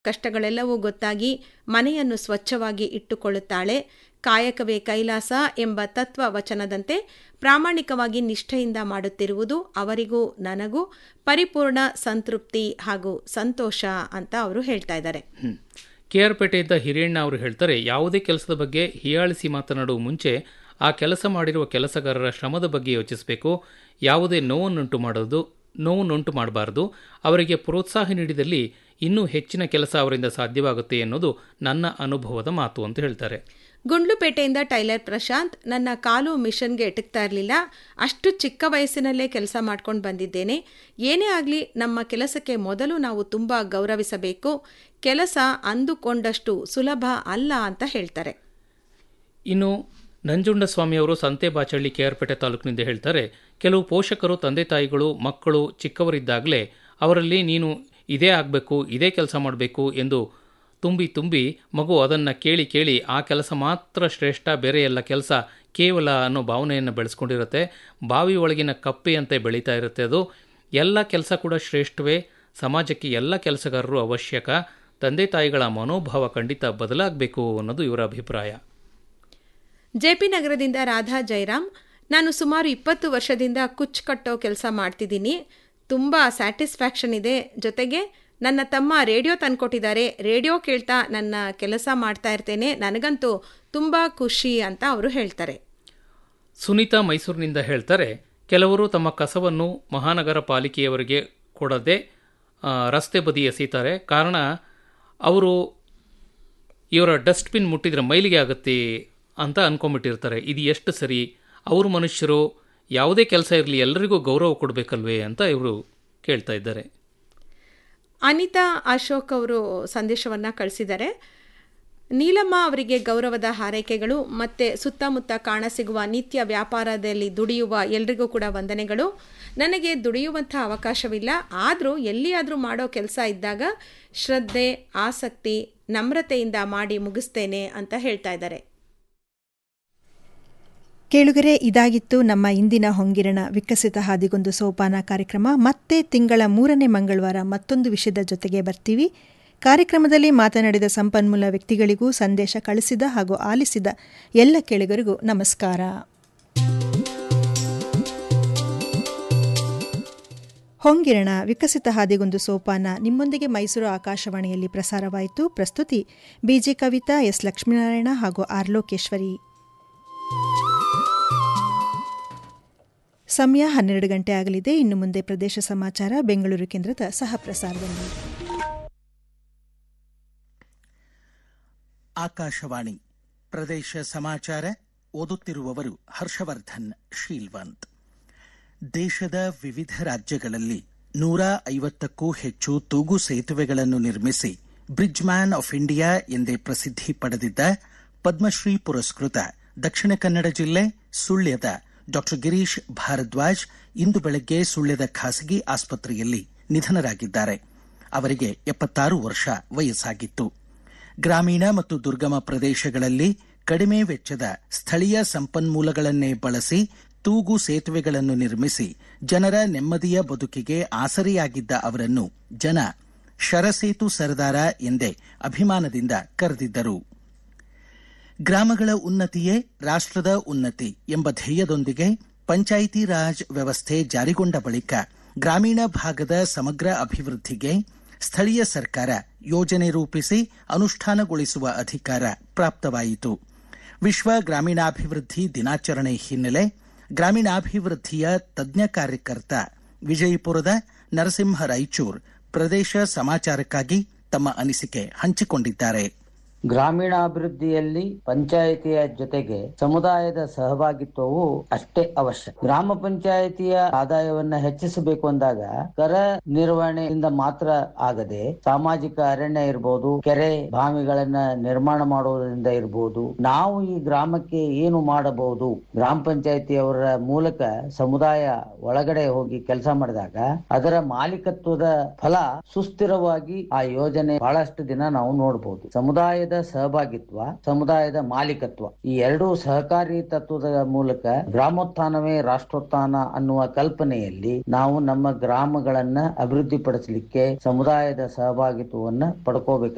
ಕಷ್ಟಗಳೆಲ್ಲವೂ ಗೊತ್ತಾಗಿ ಮನೆಯನ್ನು ಸ್ವಚ್ಛವಾಗಿ ಇಟ್ಟುಕೊಳ್ಳುತ್ತಾಳೆ ಕಾಯಕವೇ ಕೈಲಾಸ ಎಂಬ ತತ್ವ ವಚನದಂತೆ ಪ್ರಾಮಾಣಿಕವಾಗಿ ನಿಷ್ಠೆಯಿಂದ ಮಾಡುತ್ತಿರುವುದು ಅವರಿಗೂ ನನಗೂ ಪರಿಪೂರ್ಣ ಸಂತೃಪ್ತಿ ಹಾಗೂ ಸಂತೋಷ ಅಂತ ಅವರು ಹೇಳ್ತಾ ಇದ್ದಾರೆ ಹ್ಮ್. ಕೆ ಆರ್ ಪೇಟೆಯಿಂದ ಹಿರಿಯಣ್ಣ ಅವರು ಹೇಳ್ತಾರೆ ಯಾವುದೇ ಕೆಲಸದ ಬಗ್ಗೆ ಹೀಯಾಳಿಸಿ ಮಾತನಾಡುವ ಮುಂಚೆ ಆ ಕೆಲಸ ಮಾಡಿರುವ ಕೆಲಸಗಾರರ ಶ್ರಮದ ಬಗ್ಗೆ ಯೋಚಿಸಬೇಕು ಯಾವುದೇ ನೋವನ್ನುಂಟು ಮಾಡೋದು ನೋವನ್ನುಂಟು ಮಾಡಬಾರದು ಅವರಿಗೆ ಪ್ರೋತ್ಸಾಹ ನೀಡಿದಲ್ಲಿ ಇನ್ನೂ ಹೆಚ್ಚಿನ ಕೆಲಸ ಅವರಿಂದ ಸಾಧ್ಯವಾಗುತ್ತೆ ಎನ್ನುವುದು ನನ್ನ ಅನುಭವದ ಮಾತು ಅಂತ ಹೇಳ್ತಾರೆ ಗುಂಡ್ಲುಪೇಟೆಯಿಂದ ಟೈಲರ್ ಪ್ರಶಾಂತ್ ನನ್ನ ಕಾಲು ಮಿಷನ್ಗೆ ಎಟಕ್ತಾ ಇರಲಿಲ್ಲ ಅಷ್ಟು ಚಿಕ್ಕ ವಯಸ್ಸಿನಲ್ಲೇ ಕೆಲಸ ಮಾಡ್ಕೊಂಡು ಬಂದಿದ್ದೇನೆ ಏನೇ ಆಗಲಿ ನಮ್ಮ ಕೆಲಸಕ್ಕೆ ಮೊದಲು ನಾವು ತುಂಬ ಗೌರವಿಸಬೇಕು ಕೆಲಸ ಅಂದುಕೊಂಡಷ್ಟು ಸುಲಭ ಅಲ್ಲ ಅಂತ ಹೇಳ್ತಾರೆ ಇನ್ನು ನಂಜುಂಡಸ್ವಾಮಿಯವರು ಸಂತೆ ಬಾಚಳ್ಳಿ ಕೆಆರ್ಪೇಟೆ ತಾಲೂಕಿನಿಂದ ಹೇಳ್ತಾರೆ ಕೆಲವು ಪೋಷಕರು ತಂದೆ ತಾಯಿಗಳು ಮಕ್ಕಳು ಚಿಕ್ಕವರಿದ್ದಾಗಲೇ ಅವರಲ್ಲಿ ನೀನು ಇದೇ ಆಗಬೇಕು ಇದೇ ಕೆಲಸ ಮಾಡಬೇಕು ಎಂದು ತುಂಬಿ ತುಂಬಿ ಮಗು ಅದನ್ನು ಕೇಳಿ ಕೇಳಿ ಆ ಕೆಲಸ ಮಾತ್ರ ಶ್ರೇಷ್ಠ ಬೇರೆ ಎಲ್ಲ ಕೆಲಸ ಕೇವಲ ಅನ್ನೋ ಭಾವನೆಯನ್ನು ಬೆಳೆಸ್ಕೊಂಡಿರುತ್ತೆ ಬಾವಿ ಒಳಗಿನ ಕಪ್ಪೆಯಂತೆ ಬೆಳೀತಾ ಇರುತ್ತೆ ಅದು ಎಲ್ಲ ಕೆಲಸ ಕೂಡ ಶ್ರೇಷ್ಠವೇ ಸಮಾಜಕ್ಕೆ ಎಲ್ಲ ಕೆಲಸಗಾರರು ಅವಶ್ಯಕ ತಂದೆ ತಾಯಿಗಳ ಮನೋಭಾವ ಖಂಡಿತ ಬದಲಾಗಬೇಕು ಅನ್ನೋದು ಇವರ ಅಭಿಪ್ರಾಯ ಜೆಪಿ ನಗರದಿಂದ ರಾಧಾ ಜಯರಾಮ್ ನಾನು ಸುಮಾರು ಇಪ್ಪತ್ತು ವರ್ಷದಿಂದ ಕುಚ್ಚು ಕಟ್ಟೋ ಕೆಲಸ ಮಾಡ್ತಿದ್ದೀನಿ ತುಂಬ ಸ್ಯಾಟಿಸ್ಫ್ಯಾಕ್ಷನ್ ಇದೆ ಜೊತೆಗೆ ನನ್ನ ತಮ್ಮ ರೇಡಿಯೋ ತಂದ್ಕೊಟ್ಟಿದ್ದಾರೆ ರೇಡಿಯೋ ಕೇಳ್ತಾ ನನ್ನ ಕೆಲಸ ಮಾಡ್ತಾ ಇರ್ತೇನೆ ನನಗಂತೂ ತುಂಬ ಖುಷಿ ಅಂತ ಅವರು ಹೇಳ್ತಾರೆ ಸುನೀತಾ ಮೈಸೂರಿನಿಂದ ಹೇಳ್ತಾರೆ ಕೆಲವರು ತಮ್ಮ ಕಸವನ್ನು ಮಹಾನಗರ ಪಾಲಿಕೆಯವರಿಗೆ ಕೊಡದೆ ಆ, ರಸ್ತೆ ಬದಿ ಎಸೀತಾರೆ ಕಾರಣ ಅವರು ಇವರ ಡಸ್ಟ್ಬಿನ್ ಮುಟ್ಟಿದ್ರೆ ಮೈಲಿಗೆ ಆಗುತ್ತೆ ಅಂತ ಅನ್ಕೊಂಬಿಟ್ಟಿರ್ತಾರೆ ಇದು ಎಷ್ಟು ಸರಿ ಅವರು ಮನುಷ್ಯರು ಯಾವುದೇ ಕೆಲಸ ಇರಲಿ ಎಲ್ಲರಿಗೂ ಗೌರವ ಕೊಡಬೇಕಲ್ವೇ ಅಂತ ಇವರು ಕೇಳ್ತಾ ಇದ್ದಾರೆ ಅನಿತಾ ಅಶೋಕ್ ಅವರು ಸಂದೇಶವನ್ನು ಕಳಿಸಿದ್ದಾರೆ ನೀಲಮ್ಮ ಅವರಿಗೆ ಗೌರವದ ಹಾರೈಕೆಗಳು ಮತ್ತು ಸುತ್ತಮುತ್ತ ಕಾಣಸಿಗುವ ನಿತ್ಯ ವ್ಯಾಪಾರದಲ್ಲಿ ದುಡಿಯುವ ಎಲ್ರಿಗೂ ಕೂಡ ವಂದನೆಗಳು ನನಗೆ ದುಡಿಯುವಂಥ ಅವಕಾಶವಿಲ್ಲ ಆದರೂ ಎಲ್ಲಿಯಾದರೂ ಮಾಡೋ ಕೆಲಸ ಇದ್ದಾಗ ಶ್ರದ್ಧೆ ಆಸಕ್ತಿ ನಮ್ರತೆಯಿಂದ ಮಾಡಿ ಮುಗಿಸ್ತೇನೆ ಅಂತ ಹೇಳ್ತಾ ಇದ್ದಾರೆ ಕೇಳುಗರೆ ಇದಾಗಿತ್ತು ನಮ್ಮ ಇಂದಿನ ಹೊಂಗಿರಣ ವಿಕಸಿತ ಹಾದಿಗೊಂದು ಸೋಪಾನ ಕಾರ್ಯಕ್ರಮ ಮತ್ತೆ ತಿಂಗಳ ಮೂರನೇ ಮಂಗಳವಾರ ಮತ್ತೊಂದು ವಿಷಯದ ಜೊತೆಗೆ ಬರ್ತೀವಿ ಕಾರ್ಯಕ್ರಮದಲ್ಲಿ ಮಾತನಾಡಿದ ಸಂಪನ್ಮೂಲ ವ್ಯಕ್ತಿಗಳಿಗೂ ಸಂದೇಶ ಕಳಿಸಿದ ಹಾಗೂ ಆಲಿಸಿದ ಎಲ್ಲ ಕೇಳುಗರಿಗೂ ನಮಸ್ಕಾರ ಹೊಂಗಿರಣ ವಿಕಸಿತ ಹಾದಿಗೊಂದು ಸೋಪಾನ ನಿಮ್ಮೊಂದಿಗೆ ಮೈಸೂರು ಆಕಾಶವಾಣಿಯಲ್ಲಿ ಪ್ರಸಾರವಾಯಿತು ಪ್ರಸ್ತುತಿ ಬಿಜೆ ಕವಿತಾ ಎಸ್ ಲಕ್ಷ್ಮೀನಾರಾಯಣ ಹಾಗೂ ಆರ್ ಲೋಕೇಶ್ವರಿ ಸಮಯ ಹನ್ನೆರಡು ಗಂಟೆ ಆಗಲಿದೆ ಇನ್ನು ಮುಂದೆ ಪ್ರದೇಶ ಸಮಾಚಾರ ಬೆಂಗಳೂರು ಕೇಂದ್ರದ ಸಹ ಪ್ರಸಾರದಲ್ಲಿ ಆಕಾಶವಾಣಿ ಪ್ರದೇಶ ಸಮಾಚಾರ ಓದುತ್ತಿರುವವರು ಹರ್ಷವರ್ಧನ್ ಶೀಲ್ವಂತ್ ದೇಶದ ವಿವಿಧ ರಾಜ್ಯಗಳಲ್ಲಿ ನೂರ ಐವತ್ತಕ್ಕೂ ಹೆಚ್ಚು ತೂಗು ಸೇತುವೆಗಳನ್ನು ನಿರ್ಮಿಸಿ ಬ್ರಿಡ್ಜ್ ಮ್ಯಾನ್ ಆಫ್ ಇಂಡಿಯಾ ಎಂದೇ ಪ್ರಸಿದ್ಧಿ ಪಡೆದಿದ್ದ ಪದ್ಮಶ್ರೀ ಪುರಸ್ಕೃತ ದಕ್ಷಿಣ ಕನ್ನಡ ಜಿಲ್ಲೆ ಸುಳ್ಯದ ಡಾಕ್ಟರ್ ಗಿರೀಶ್ ಭಾರದ್ವಾಜ್ ಇಂದು ಬೆಳಗ್ಗೆ ಸುಳ್ಯದ ಖಾಸಗಿ ಆಸ್ಪತ್ರೆಯಲ್ಲಿ ನಿಧನರಾಗಿದ್ದಾರೆ ಅವರಿಗೆ ಎಪ್ಪತ್ತಾರು ವರ್ಷ ವಯಸ್ಸಾಗಿತ್ತು ಗ್ರಾಮೀಣ ಮತ್ತು ದುರ್ಗಮ ಪ್ರದೇಶಗಳಲ್ಲಿ ಕಡಿಮೆ ವೆಚ್ಚದ ಸ್ಥಳೀಯ ಸಂಪನ್ಮೂಲಗಳನ್ನೇ ಬಳಸಿ ತೂಗು ಸೇತುವೆಗಳನ್ನು ನಿರ್ಮಿಸಿ ಜನರ ನೆಮ್ಮದಿಯ ಬದುಕಿಗೆ ಆಸರೆಯಾಗಿದ್ದ ಅವರನ್ನು ಜನ ಶರಸೇತು ಸರದಾರ ಎಂದೇ ಅಭಿಮಾನದಿಂದ ಕರೆದಿದ್ದರು ಗ್ರಾಮಗಳ ಉನ್ನತಿಯೇ ರಾಷ್ಟ್ರದ ಉನ್ನತಿ ಎಂಬ ಧ್ಯೇಯದೊಂದಿಗೆ ಪಂಚಾಯಿತಿ ರಾಜ್ ವ್ಯವಸ್ಥೆ ಜಾರಿಗೊಂಡ ಬಳಿಕ ಗ್ರಾಮೀಣ ಭಾಗದ ಸಮಗ್ರ ಅಭಿವೃದ್ಧಿಗೆ ಸ್ಥಳೀಯ ಸರ್ಕಾರ ಯೋಜನೆ ರೂಪಿಸಿ ಅನುಷ್ಠಾನಗೊಳಿಸುವ ಅಧಿಕಾರ ಪ್ರಾಪ್ತವಾಯಿತು ವಿಶ್ವ ಗ್ರಾಮೀಣಾಭಿವೃದ್ಧಿ ದಿನಾಚರಣೆ ಹಿನ್ನೆಲೆ ಗ್ರಾಮೀಣಾಭಿವೃದ್ಧಿಯ ತಜ್ಞ ಕಾರ್ಯಕರ್ತ ವಿಜಯಪುರದ ನರಸಿಂಹ ರಾಯಚೂರ್ ಪ್ರದೇಶ ಸಮಾಚಾರಕ್ಕಾಗಿ ತಮ್ಮ ಅನಿಸಿಕೆ ಹಂಚಿಕೊಂಡಿದ್ದಾರೆ ಗ್ರಾಮೀಣಾಭಿವೃದ್ಧಿಯಲ್ಲಿ ಪಂಚಾಯಿತಿಯ ಜೊತೆಗೆ ಸಮುದಾಯದ ಸಹಭಾಗಿತ್ವವು ಅಷ್ಟೇ ಅವಶ್ಯ ಗ್ರಾಮ ಪಂಚಾಯಿತಿಯ ಆದಾಯವನ್ನ ಹೆಚ್ಚಿಸಬೇಕು ಅಂದಾಗ ಕರ ನಿರ್ವಹಣೆಯಿಂದ ಮಾತ್ರ ಆಗದೆ ಸಾಮಾಜಿಕ ಅರಣ್ಯ ಇರಬಹುದು ಕೆರೆ ಬಾವಿಗಳನ್ನ ನಿರ್ಮಾಣ ಮಾಡುವುದರಿಂದ ಇರಬಹುದು ನಾವು ಈ ಗ್ರಾಮಕ್ಕೆ ಏನು ಮಾಡಬಹುದು ಗ್ರಾಮ ಪಂಚಾಯಿತಿಯವರ ಮೂಲಕ ಸಮುದಾಯ ಒಳಗಡೆ ಹೋಗಿ ಕೆಲಸ ಮಾಡಿದಾಗ ಅದರ ಮಾಲೀಕತ್ವದ ಫಲ ಸುಸ್ಥಿರವಾಗಿ ಆ ಯೋಜನೆ ಬಹಳಷ್ಟು ದಿನ ನಾವು ನೋಡಬಹುದು ಸಮುದಾಯದ ಸಹಭಾಗಿತ್ವ ಸಮುದಾಯದ ಮಾಲೀಕತ್ವ ಈ ಎರಡೂ ಸಹಕಾರಿ ತತ್ವದ ಮೂಲಕ ಗ್ರಾಮೋತ್ಥಾನವೇ ರಾಷ್ಟ್ರೋತ್ಥಾನ ಅನ್ನುವ ಕಲ್ಪನೆಯಲ್ಲಿ ನಾವು ನಮ್ಮ ಗ್ರಾಮಗಳನ್ನ ಅಭಿವೃದ್ಧಿಪಡಿಸಲಿಕ್ಕೆ ಸಮುದಾಯದ ಸಹಭಾಗಿತ್ವವನ್ನ ಪಡ್ಕೋಬೇಕು